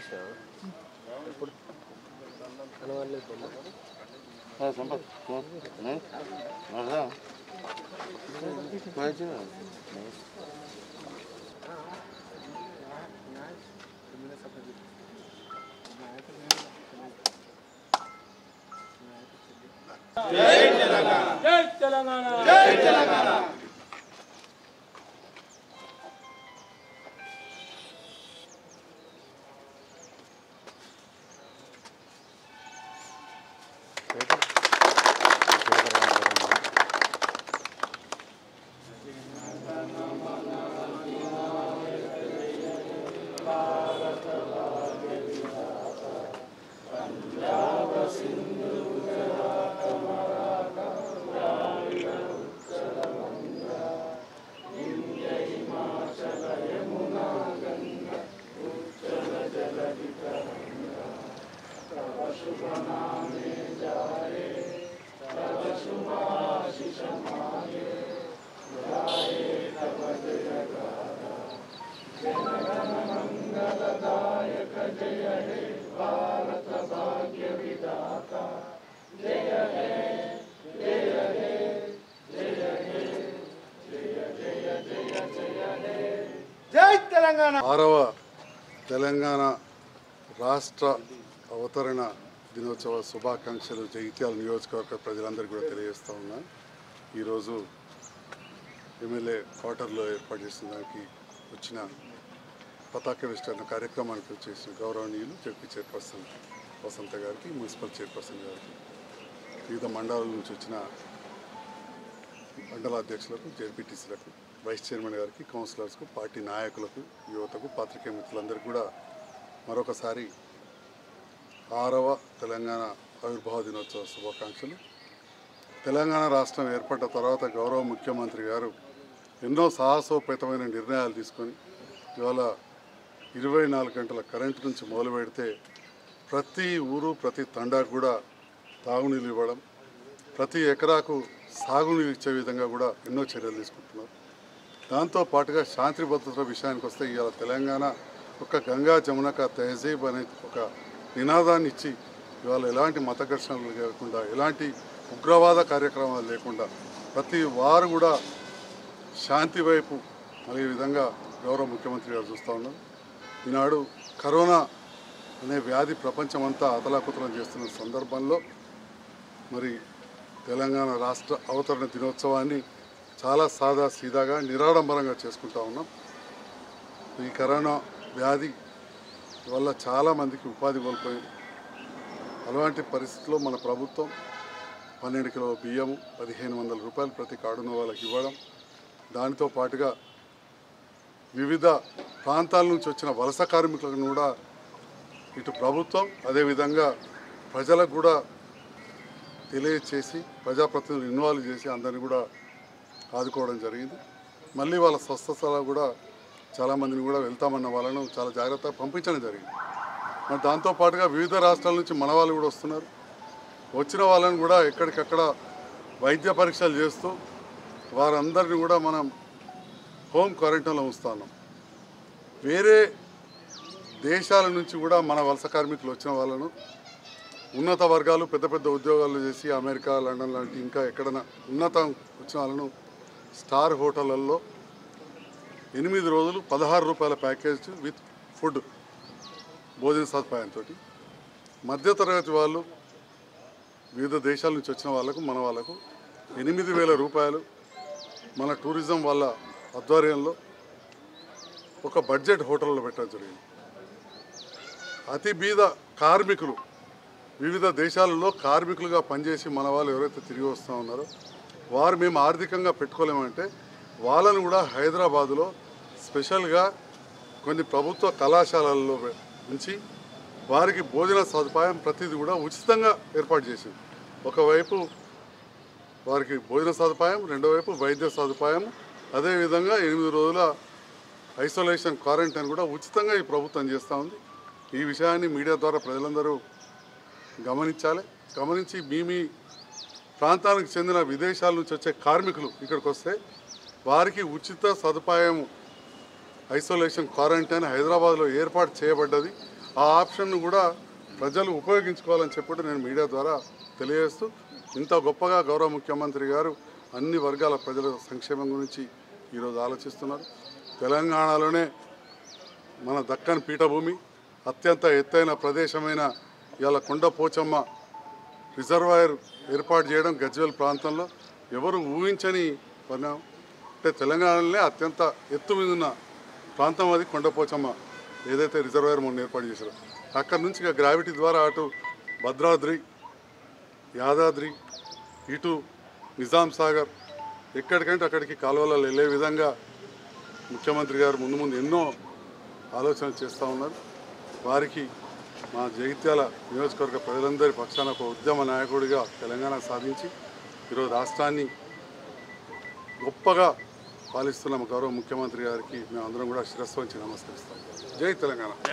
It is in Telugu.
చేసిన ఎప్పుడు కనవడలేదు బొమ్మ సంపత్ పోయొచ్చు ఆరవ తెలంగాణ రాష్ట్ర అవతరణ దినోత్సవ శుభాకాంక్షలు జగిత్యాల నియోజకవర్గ ప్రజలందరికీ కూడా తెలియజేస్తా ఉన్నా ఈరోజు ఎమ్మెల్యే క్వార్టర్లో ఏర్పాటు చేసిన దానికి వచ్చిన పతాక విస్తరణ కార్యక్రమానికి వచ్చేసిన గౌరవనీయులు జడ్పీ చైర్పర్సన్ వసంత గారికి మున్సిపల్ చైర్పర్సన్ గారికి వివిధ మండలాల నుంచి వచ్చిన మండల అధ్యక్షులకు జెడ్పీటీసీలకు వైస్ చైర్మన్ గారికి కౌన్సిలర్స్కు పార్టీ నాయకులకు యువతకు పాత్రికేయ మిత్రులందరికీ కూడా మరొకసారి ఆరవ తెలంగాణ ఆవిర్భావ దినోత్సవ శుభాకాంక్షలు తెలంగాణ రాష్ట్రం ఏర్పడ్డ తర్వాత గౌరవ ముఖ్యమంత్రి గారు ఎన్నో సాహసోపేతమైన నిర్ణయాలు తీసుకొని ఇవాళ ఇరవై నాలుగు గంటల కరెంటు నుంచి మొదలు పెడితే ప్రతి ఊరు ప్రతి తండాకు కూడా తాగునీళ్ళు ఇవ్వడం ప్రతి ఎకరాకు సాగునీరు ఇచ్చే విధంగా కూడా ఎన్నో చర్యలు తీసుకుంటున్నారు దాంతో పాటుగా శాంతి భద్రత విషయానికి వస్తే ఇవాళ తెలంగాణ ఒక గంగా జమునక తెహజీబ్ అనే ఒక నినాదాన్ని ఇచ్చి ఇవాళ ఎలాంటి మత ఘర్షణలు లేకుండా ఎలాంటి ఉగ్రవాద కార్యక్రమాలు లేకుండా ప్రతి వారు కూడా శాంతి వైపు అనే విధంగా గౌరవ ముఖ్యమంత్రి గారు చూస్తూ ఉన్నారు ఈనాడు కరోనా అనే వ్యాధి ప్రపంచమంతా అతలాకుతలం చేస్తున్న సందర్భంలో మరి తెలంగాణ రాష్ట్ర అవతరణ దినోత్సవాన్ని చాలా సాదా సీదాగా నిరాడంబరంగా చేసుకుంటా ఉన్నాం ఈ కరోనా వ్యాధి వల్ల చాలామందికి ఉపాధి కోల్పోయింది అలాంటి పరిస్థితుల్లో మన ప్రభుత్వం పన్నెండు కిలోల బియ్యము పదిహేను వందల రూపాయలు ప్రతి కార్డున్న వాళ్ళకి ఇవ్వడం దానితో పాటుగా వివిధ ప్రాంతాల నుంచి వచ్చిన వలస కార్మికులను కూడా ఇటు ప్రభుత్వం అదేవిధంగా ప్రజలకు కూడా తెలియచేసి ప్రజాప్రతినిధులు ఇన్వాల్వ్ చేసి అందరిని కూడా ఆదుకోవడం జరిగింది మళ్ళీ వాళ్ళ స్వస్థతలో కూడా చాలామందిని కూడా వెళ్తామన్న వాళ్ళను చాలా జాగ్రత్తగా పంపించడం జరిగింది మరి దాంతోపాటుగా వివిధ రాష్ట్రాల నుంచి మన వాళ్ళు కూడా వస్తున్నారు వచ్చిన వాళ్ళని కూడా ఎక్కడికక్కడ వైద్య పరీక్షలు చేస్తూ వారందరిని కూడా మనం హోమ్ క్వారంటైన్లో ఉంచుతున్నాం వేరే దేశాల నుంచి కూడా మన వలస కార్మికులు వచ్చిన వాళ్ళను ఉన్నత వర్గాలు పెద్ద పెద్ద ఉద్యోగాలు చేసి అమెరికా లండన్ లాంటి ఇంకా ఎక్కడైనా ఉన్నతం వచ్చిన వాళ్ళను స్టార్ హోటళ్ళల్లో ఎనిమిది రోజులు పదహారు రూపాయల ప్యాకేజ్ విత్ ఫుడ్ భోజన సదుపాయంతో మధ్యతరగతి వాళ్ళు వివిధ దేశాల నుంచి వచ్చిన వాళ్ళకు మన వాళ్ళకు ఎనిమిది వేల రూపాయలు మన టూరిజం వాళ్ళ ఆధ్వర్యంలో ఒక బడ్జెట్ హోటల్లో పెట్టడం జరిగింది అతి బీద కార్మికులు వివిధ దేశాలలో కార్మికులుగా పనిచేసి మన వాళ్ళు ఎవరైతే తిరిగి వస్తూ ఉన్నారో వారు మేము ఆర్థికంగా పెట్టుకోలేమంటే వాళ్ళను కూడా హైదరాబాదులో స్పెషల్గా కొన్ని ప్రభుత్వ కళాశాలల్లో ఉంచి వారికి భోజన సదుపాయం ప్రతిదీ కూడా ఉచితంగా ఏర్పాటు చేసింది ఒకవైపు వారికి భోజన సదుపాయం రెండో వైపు వైద్య సదుపాయం అదేవిధంగా ఎనిమిది రోజుల ఐసోలేషన్ క్వారంటైన్ కూడా ఉచితంగా ఈ ప్రభుత్వం చేస్తూ ఉంది ఈ విషయాన్ని మీడియా ద్వారా ప్రజలందరూ గమనించాలి గమనించి మీ మీ ప్రాంతానికి చెందిన విదేశాల నుంచి వచ్చే కార్మికులు ఇక్కడికి వస్తే వారికి ఉచిత సదుపాయం ఐసోలేషన్ క్వారంటైన్ హైదరాబాద్లో ఏర్పాటు చేయబడ్డది ఆ ఆప్షన్ను కూడా ప్రజలు ఉపయోగించుకోవాలని చెప్పి నేను మీడియా ద్వారా తెలియజేస్తూ ఇంత గొప్పగా గౌరవ ముఖ్యమంత్రి గారు అన్ని వర్గాల ప్రజల సంక్షేమం గురించి ఈరోజు ఆలోచిస్తున్నారు తెలంగాణలోనే మన దక్కన్ పీఠభూమి అత్యంత ఎత్తైన ప్రదేశమైన ఇవాళ కొండ పోచమ్మ రిజర్వాయర్ ఏర్పాటు చేయడం గజ్వేల్ ప్రాంతంలో ఎవరు ఊహించని పరిణామం అంటే తెలంగాణలోనే అత్యంత ఎత్తు మీద ఉన్న ప్రాంతం అది కొండపోచమ్మ ఏదైతే రిజర్వాయర్ మొన్న ఏర్పాటు చేశారో అక్కడ నుంచి ఇక గ్రావిటీ ద్వారా అటు భద్రాద్రి యాదాద్రి ఇటు నిజాం సాగర్ ఎక్కడికంటే అక్కడికి కాలువలలో వెళ్ళే విధంగా ముఖ్యమంత్రి గారు ముందు ముందు ఎన్నో ఆలోచనలు చేస్తూ ఉన్నారు వారికి మా జగిత్యాల నియోజకవర్గ ప్రజలందరి పక్షాన ఒక ఉద్యమ నాయకుడిగా తెలంగాణ సాధించి ఈరోజు రాష్ట్రాన్ని గొప్పగా పాలిస్తున్న మా గౌరవ ముఖ్యమంత్రి గారికి మేమందరం కూడా శిరస్సు వంచి నమస్కరిస్తాం జై తెలంగాణ